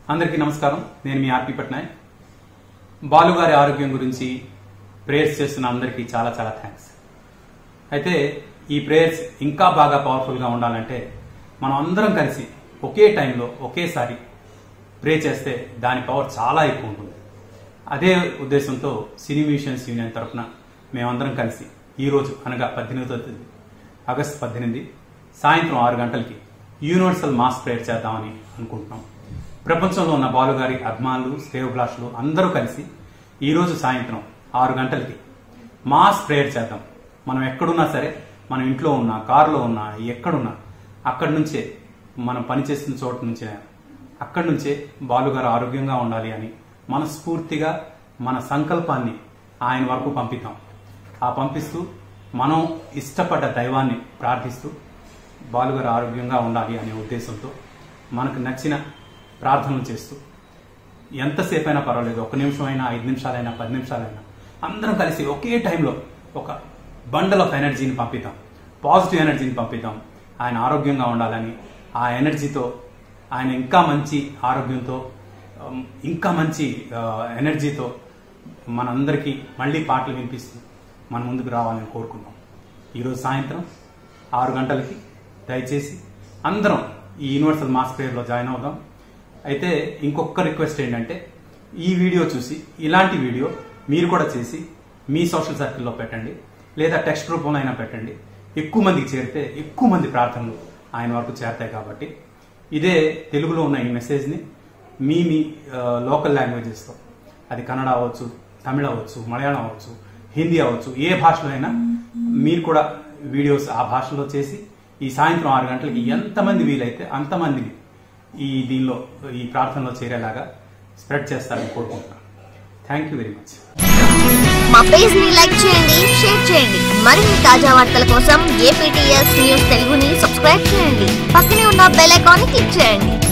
అందరికీ నమస్కారం నేను మీ ఆర్పి పట్నాయక్ బాలుగారి ఆరోగ్యం గురించి ప్రేయర్స్ చేస్తున్న అందరికీ చాలా చాలా థ్యాంక్స్ అయితే ఈ ప్రేయర్స్ ఇంకా బాగా పవర్ఫుల్గా ఉండాలంటే మనం అందరం కలిసి ఒకే టైంలో ఒకేసారి ప్రే చేస్తే దాని పవర్ చాలా ఎక్కువ ఉంటుంది అదే ఉద్దేశంతో సినీ మ్యూజిషియన్స్ యూనియన్ తరఫున మేమందరం కలిసి ఈ రోజు అనగా పద్దెనిమిదో తేదీ ఆగస్టు పద్దెనిమిది సాయంత్రం ఆరు గంటలకి యూనివర్సల్ మాస్ ప్రేయర్ చేద్దామని అనుకుంటున్నాం ప్రపంచంలో ఉన్న బాలుగారి అభిమానులు శ్రేయోభిలాషులు అందరూ కలిసి ఈ రోజు సాయంత్రం ఆరు గంటలకి మాస్ ప్రేయర్ చేద్దాం మనం ఎక్కడున్నా సరే మనం ఇంట్లో ఉన్నా కారులో ఉన్నా ఎక్కడున్నా అక్కడి నుంచే మనం పనిచేస్తున్న చోటు నుంచే అక్కడి నుంచే బాలుగారు ఆరోగ్యంగా ఉండాలి అని మనస్ఫూర్తిగా మన సంకల్పాన్ని ఆయన వరకు పంపిద్దాం ఆ పంపిస్తూ మనం ఇష్టపడ్డ దైవాన్ని ప్రార్థిస్తూ బాలుగారు ఆరోగ్యంగా ఉండాలి అనే ఉద్దేశంతో మనకు నచ్చిన ప్రార్థనలు చేస్తూ ఎంతసేపు అయినా పర్వాలేదు ఒక నిమిషం అయినా ఐదు నిమిషాలైనా పది నిమిషాలైనా అందరం కలిసి ఒకే టైంలో ఒక బండల్ ఆఫ్ ఎనర్జీని పంపిద్దాం పాజిటివ్ ఎనర్జీని పంపిద్దాం ఆయన ఆరోగ్యంగా ఉండాలని ఆ ఎనర్జీతో ఆయన ఇంకా మంచి ఆరోగ్యంతో ఉమ్, ఇంకా మంచి ఆ, ఎనర్జీతో మనందరికీ మళ్ళీ పాటలు వినిపిస్తూ మన ముందుకు రావాలని కోరుకుంటాం ఈరోజు సాయంత్రం ఆరు గంటలకి దయచేసి అందరం ఈ యూనివర్సల్ మాస్ ప్రేయర్లో జాయిన్ అవుదాం అయితే ఇంకొక రిక్వెస్ట్ ఏంటంటే ఈ వీడియో చూసి ఇలాంటి వీడియో మీరు కూడా చేసి మీ సోషల్ సర్కిల్లో పెట్టండి లేదా టెక్స్ట్ రూపంలో అయినా పెట్టండి ఎక్కువ మందికి చేరితే ఎక్కువ మంది ప్రార్థనలు ఆయన వరకు చేరతాయి కాబట్టి ఇదే తెలుగులో ఉన్న ఈ మెసేజ్ని మీ మీ లోకల్ లాంగ్వేజెస్తో అది కన్నడ అవ్వచ్చు తమిళ అవ్వచ్చు మలయాళం అవ్వచ్చు హిందీ అవ్వచ్చు ఏ భాషలో అయినా మీరు కూడా వీడియోస్ ఆ భాషలో చేసి ఈ సాయంత్రం ఆరు గంటలకి ఎంతమంది వీలైతే అంతమందిని ఈ దీనిలో ఈ ప్రార్థనలో చేరేలాగా స్ప్రెడ్ చేస్తారని కోరుకుంటున్నాను థ్యాంక్ యూ వెరీ మచ్ మా పేజ్ ని లైక్ చేయండి షేర్ చేయండి మరిన్ని తాజా వార్తల కోసం ఏపీటీఎస్ న్యూస్ తెలుగుని సబ్స్క్రైబ్ చేయండి పక్కనే ఉన్న బెల్ ఐకాన్ ని క్లిక్ చేయండి